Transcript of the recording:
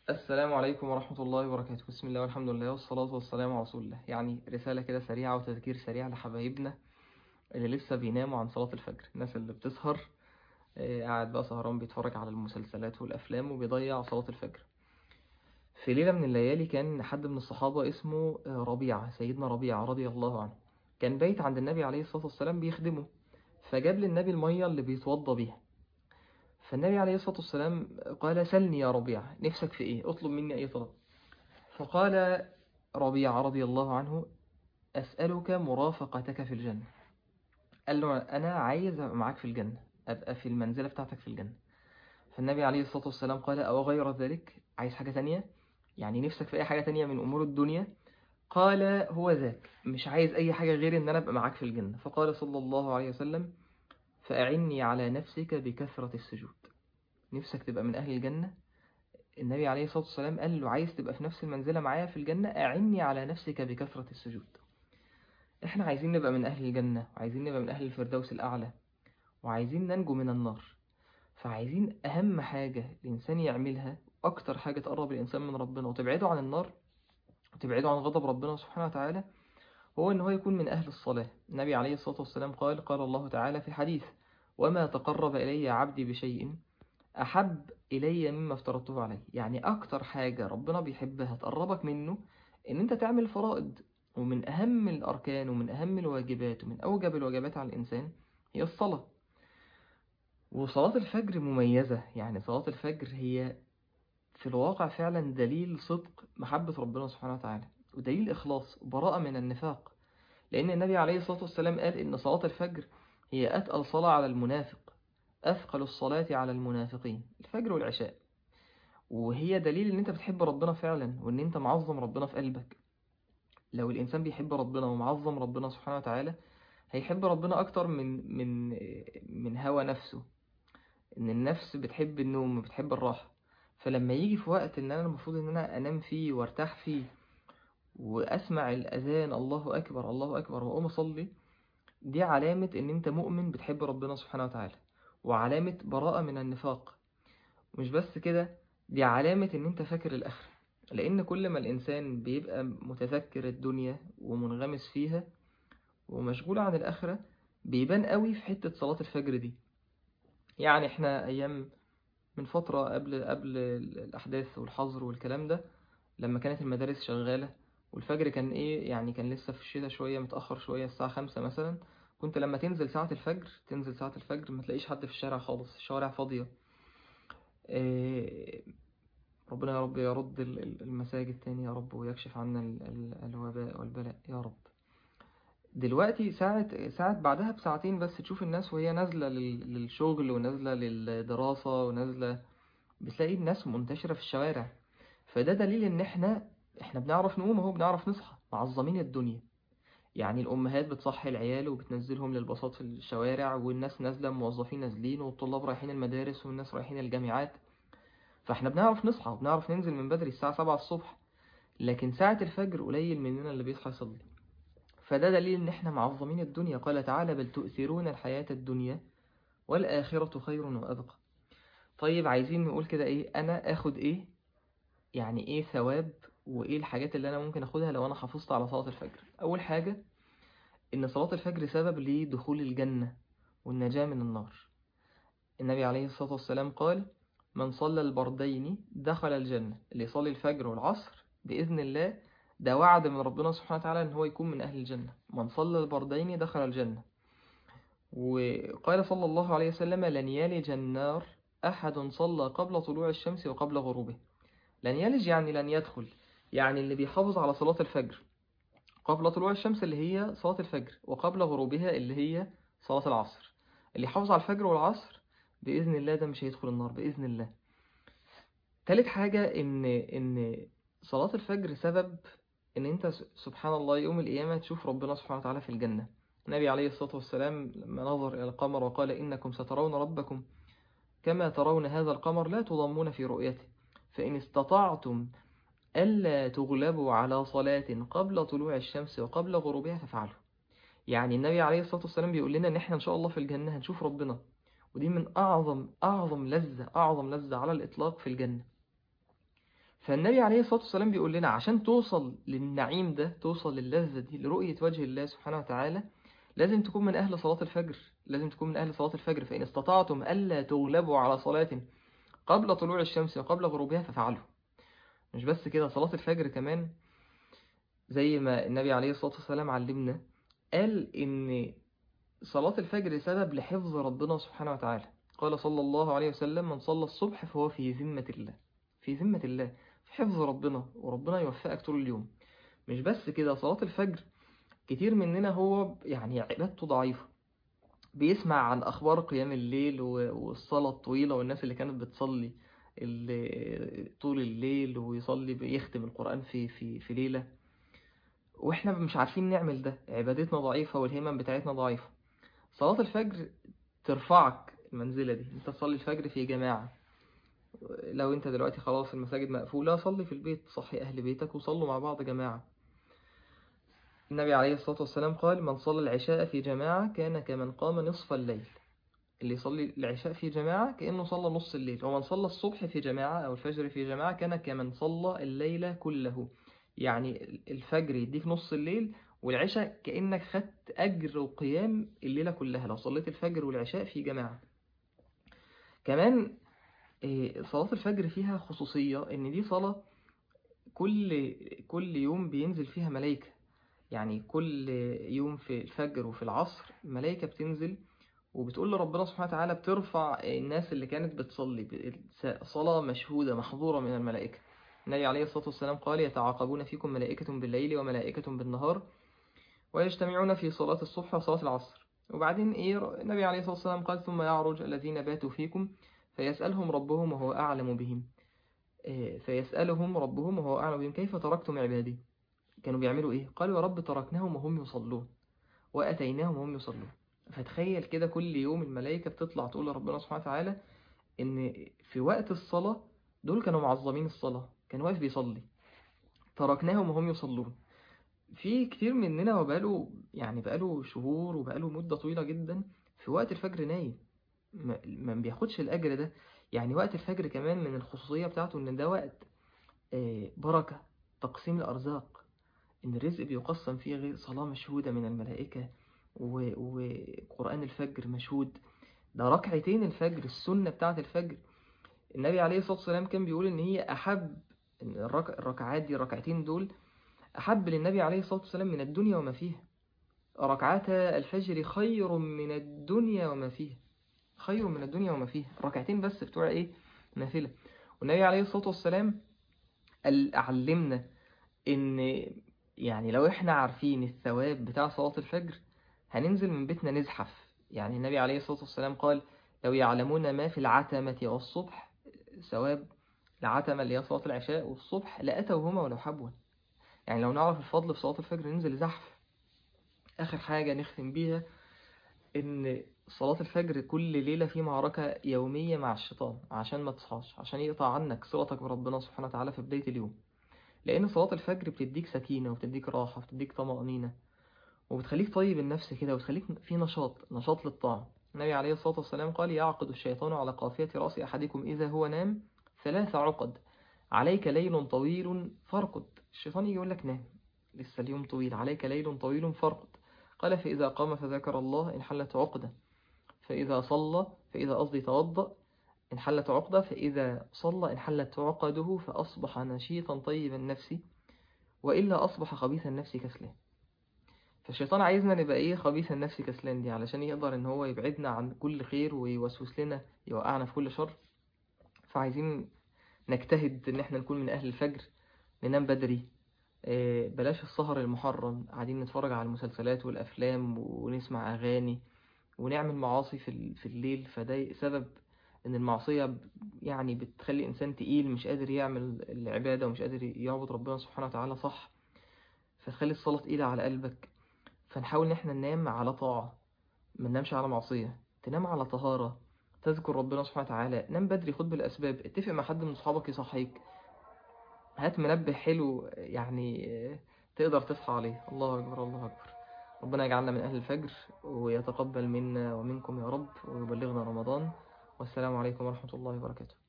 السلام عليكم ورحمة الله وبركاته بسم الله والحمد لله والصلاة والسلام على رسول الله يعني رسالة كده سريعة وتذكير سريع لحبايبنا اللي لسه بيناموا عن صلاة الفجر الناس اللي بتسهر آه، قاعد بقى سهران بيتفرج على المسلسلات والأفلام وبيضيع صلاة الفجر في ليلة من الليالي كان حد من الصحابة اسمه آه، ربيعة سيدنا ربيعة رضي الله عنه كان بايت عند النبي عليه الصلاة والسلام بيخدمه فجاب للنبي المية اللي بيتوضى بيها فالنبي عليه الصلاة والسلام قال سلني يا ربيعة نفسك في ايه اطلب مني اي طلب فقال ربيعة رضي الله عنه أسألك مرافقتك في الجنة قال له أنا عايز أبقى معاك في الجنة أبقى في المنزلة بتاعتك في الجنة فالنبي عليه الصلاة والسلام قال أو غير ذلك عايز حاجة تانية يعني نفسك في أي حاجة تانية من أمور الدنيا قال هو ذاك مش عايز أي حاجة غير إن أنا أبقى معاك في الجنة فقال صلى الله عليه وسلم فأعني على نفسك بكثرة السجود نفسك تبقى من أهل الجنة النبي عليه الصلاة والسلام قال له عايز تبقى في نفس المنزلة معايا في الجنة أعني على نفسك بكثرة السجود احنا عايزين نبقى من أهل الجنة وعايزين نبقى من أهل الفردوس الأعلى وعايزين ننجو من النار فعايزين أهم حاجة الإنسان يعملها أكتر حاجة تقرب الإنسان من ربنا وتبعده عن النار وتبعده عن غضب ربنا سبحانه وتعالى هو إن هو يكون من أهل الصلاة النبي عليه الصلاة والسلام قال قال الله تعالى في حديث وما تقرب إلي عبدي بشيء أحب إلي مما افترضته عليه يعني أكتر حاجة ربنا بيحبها تقربك منه إن أنت تعمل فرائض ومن أهم الأركان ومن أهم الواجبات ومن أوجب الواجبات على الإنسان هي الصلاة وصلاة الفجر مميزة يعني صلاة الفجر هي في الواقع فعلا دليل صدق محبة ربنا سبحانه وتعالى ودليل إخلاص براءة من النفاق لأن النبي عليه الصلاة والسلام قال إن صلاة الفجر هي أتقل صلاة على المنافق أثقل الصلاة على المنافقين الفجر والعشاء وهي دليل إن أنت بتحب ربنا فعلا وإن أنت معظم ربنا في قلبك لو الإنسان بيحب ربنا ومعظم ربنا سبحانه وتعالى هيحب ربنا أكتر من من من هوى نفسه إن النفس بتحب النوم وبتحب الراحة فلما يجي في وقت إن أنا المفروض إن أنا أنام فيه وارتاح فيه وأسمع الأذان الله أكبر الله أكبر وأقوم أصلي دي علامة إن أنت مؤمن بتحب ربنا سبحانه وتعالى وعلامة براءة من النفاق مش بس كده دي علامة إن أنت فاكر الآخرة لأن كل ما الإنسان بيبقى متذكر الدنيا ومنغمس فيها ومشغول عن الآخرة بيبان قوي في حتة صلاة الفجر دي يعني إحنا أيام من فترة قبل قبل الأحداث والحظر والكلام ده لما كانت المدارس شغالة والفجر كان إيه يعني كان لسه في الشتاء شوية متأخر شوية الساعة خمسة مثلا كنت لما تنزل ساعة الفجر تنزل ساعة الفجر ما تلاقيش حد في الشارع خالص الشوارع فاضية إيه، ربنا يا رب يرد ال- ال- المساجد تاني يا رب ويكشف عنا ال- ال- الوباء والبلاء يا رب دلوقتي ساعة ساعة بعدها بساعتين بس تشوف الناس وهي نازلة لل- للشغل ونازلة للدراسة ونازلة بتلاقي الناس منتشرة في الشوارع فده دليل ان احنا احنا بنعرف نقوم اهو بنعرف نصحى معظمين الدنيا يعني الأمهات بتصحي العيال وبتنزلهم للبساط في الشوارع والناس نازلة موظفين نازلين والطلاب رايحين المدارس والناس رايحين الجامعات فاحنا بنعرف نصحى وبنعرف ننزل من بدري الساعة سبعة الصبح لكن ساعة الفجر قليل مننا اللي بيصحى يصلي فده دليل ان احنا معظمين الدنيا قال تعالى بل تؤثرون الحياة الدنيا والآخرة خير وأبقى طيب عايزين نقول كده ايه انا اخد ايه يعني ايه ثواب وايه الحاجات اللي انا ممكن اخدها لو انا حافظت على صلاة الفجر اول حاجة ان صلاة الفجر سبب لدخول الجنة والنجاة من النار النبي عليه الصلاة والسلام قال من صلى البردين دخل الجنة اللي يصلي الفجر والعصر بإذن الله ده وعد من ربنا سبحانه وتعالى ان هو يكون من أهل الجنة من صلى البردين دخل الجنة وقال صلى الله عليه وسلم لن يلج النار أحد صلى قبل طلوع الشمس وقبل غروبه لن يلج يعني لن يدخل يعني اللي بيحافظ على صلاة الفجر قبل طلوع الشمس اللي هي صلاة الفجر وقبل غروبها اللي هي صلاة العصر اللي يحافظ على الفجر والعصر بإذن الله ده مش هيدخل النار بإذن الله تالت حاجة إن إن صلاة الفجر سبب إن أنت س- سبحان الله يوم القيامة تشوف ربنا سبحانه وتعالى في الجنة النبي عليه الصلاة والسلام لما نظر إلى القمر وقال إنكم سترون ربكم كما ترون هذا القمر لا تضمون في رؤيته فإن استطعتم ألا تغلبوا على صلاة قبل طلوع الشمس وقبل غروبها فافعلوا يعني النبي عليه الصلاة والسلام بيقول لنا إن إحنا إن شاء الله في الجنة هنشوف ربنا ودي من أعظم أعظم لذة أعظم لذة على الإطلاق في الجنة فالنبي عليه الصلاة والسلام بيقول لنا عشان توصل للنعيم ده توصل للذة دي لرؤية وجه الله سبحانه وتعالى لازم تكون من أهل صلاة الفجر لازم تكون من أهل صلاة الفجر فإن استطعتم ألا تغلبوا على صلاة قبل طلوع الشمس وقبل غروبها ففعلوا مش بس كده صلاة الفجر كمان زي ما النبي عليه الصلاة والسلام علمنا قال إن صلاة الفجر سبب لحفظ ربنا سبحانه وتعالى قال صلى الله عليه وسلم من صلى الصبح فهو في ذمة الله في ذمة الله في حفظ ربنا وربنا يوفقك طول اليوم مش بس كده صلاة الفجر كتير مننا هو يعني عبادته ضعيفة بيسمع عن أخبار قيام الليل والصلاة الطويلة والناس اللي كانت بتصلي طول الليل ويصلي بيختم القرآن في في في ليلة واحنا مش عارفين نعمل ده عبادتنا ضعيفة والهمم بتاعتنا ضعيفة صلاة الفجر ترفعك المنزلة دي انت تصلي الفجر في جماعة لو انت دلوقتي خلاص المساجد مقفولة صلي في البيت صحي أهل بيتك وصلوا مع بعض جماعة النبي عليه الصلاة والسلام قال من صلى العشاء في جماعة كان كمن قام نصف الليل اللي يصلي العشاء في جماعة كأنه صلى نص الليل ومن صلى الصبح في جماعة أو الفجر في جماعة كان كمن صلى الليل كله يعني الفجر يديك نص الليل والعشاء كأنك خدت أجر وقيام الليلة كلها لو صليت الفجر والعشاء في جماعة كمان صلاة الفجر فيها خصوصية إن دي صلاة كل كل يوم بينزل فيها ملايكة يعني كل يوم في الفجر وفي العصر ملايكة بتنزل وبتقول لربنا سبحانه وتعالى بترفع الناس اللي كانت بتصلي صلاة مشهودة محظورة من الملائكة النبي عليه الصلاة والسلام قال يتعاقبون فيكم ملائكة بالليل وملائكة بالنهار ويجتمعون في صلاة الصبح وصلاة العصر وبعدين إيه النبي عليه الصلاة والسلام قال ثم يعرج الذين باتوا فيكم فيسألهم ربهم وهو أعلم بهم فيسألهم ربهم وهو أعلم بهم كيف تركتم عبادي كانوا بيعملوا إيه قالوا يا رب تركناهم وهم يصلون وأتيناهم وهم يصلون فتخيل كده كل يوم الملائكة بتطلع تقول لربنا سبحانه وتعالى إن في وقت الصلاة دول كانوا معظمين الصلاة كان واقف بيصلي تركناهم وهم يصلون في كتير مننا هو بقاله يعني بقاله شهور وبقاله مدة طويلة جدا في وقت الفجر نايم ما بياخدش الأجر ده يعني وقت الفجر كمان من الخصوصية بتاعته إن ده وقت بركة تقسيم الأرزاق إن الرزق بيقسم فيه غير صلاة مشهودة من الملائكة وقرآن الفجر مشهود ده ركعتين الفجر السنة بتاعة الفجر النبي عليه الصلاة والسلام كان بيقول إن هي أحب إن الركعات دي الركعتين دول أحب للنبي عليه الصلاة والسلام من الدنيا وما فيها ركعات الفجر خير من الدنيا وما فيها خير من الدنيا وما فيها ركعتين بس بتوع إيه نافلة والنبي عليه الصلاة والسلام علمنا إن يعني لو إحنا عارفين الثواب بتاع صلاة الفجر هننزل من بيتنا نزحف يعني النبي عليه الصلاة والسلام قال لو يعلمون ما في العتمة والصبح ثواب العتمة اللي هي صلاة العشاء والصبح لأتوهما ولو حبوا يعني لو نعرف الفضل في صلاة الفجر ننزل زحف آخر حاجة نختم بيها إن صلاة الفجر كل ليلة في معركة يومية مع الشيطان عشان ما تصحاش عشان يقطع عنك صلتك بربنا سبحانه وتعالى في بداية اليوم لأن صلاة الفجر بتديك سكينة وبتديك راحة وبتديك طمأنينة وبتخليك طيب النفس كده وتخليك في نشاط نشاط للطاعة النبي عليه الصلاة والسلام قال يعقد الشيطان على قافية رأس أحدكم إذا هو نام ثلاث عقد عليك ليل طويل فارقد الشيطان يجي يقول لك نام لسه اليوم طويل عليك ليل طويل فارقد قال فإذا قام فذكر الله انحلت عقدة فإذا صلى فإذا قصدي توضأ انحلت عقدة فإذا صلى انحلت عقده فأصبح نشيطا طيب النفس وإلا أصبح خبيث النفس كسلان فالشيطان عايزنا نبقى ايه خبيث النفس كسلان دي علشان يقدر ان هو يبعدنا عن كل خير ويوسوس لنا يوقعنا في كل شر فعايزين نجتهد ان احنا نكون من اهل الفجر ننام بدري بلاش السهر المحرم قاعدين نتفرج على المسلسلات والافلام ونسمع اغاني ونعمل معاصي في في الليل فده سبب ان المعصية يعني بتخلي انسان تقيل مش قادر يعمل العبادة ومش قادر يعبد ربنا سبحانه وتعالى صح فتخلي الصلاة تقيلة على قلبك فنحاول ان احنا ننام على طاعة ما ننامش على معصية تنام على طهارة تذكر ربنا سبحانه وتعالى نام بدري خد بالأسباب اتفق مع حد من صحابك يصحيك هات منبه حلو يعني تقدر تصحى عليه الله أكبر الله أكبر ربنا يجعلنا من أهل الفجر ويتقبل منا ومنكم يا رب ويبلغنا رمضان والسلام عليكم ورحمة الله وبركاته